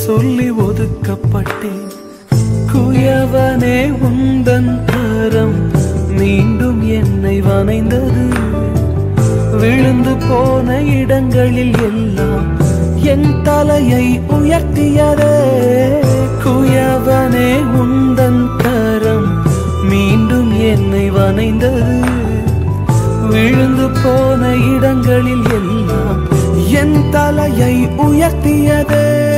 சொல்லி ஒதுக்கப்பட்டேன் குயவனே உந்தன் கரம் மீண்டும் என்னை வனைந்தது விழுந்து போன இடங்களில் எல்லாம் என் தலையை உயர்த்தியதே குயவனே உந்தன் கரம் மீண்டும் என்னை வனைந்தது விழுந்து போன இடங்களில் எல்லாம் என் தலையை உயர்த்தியதே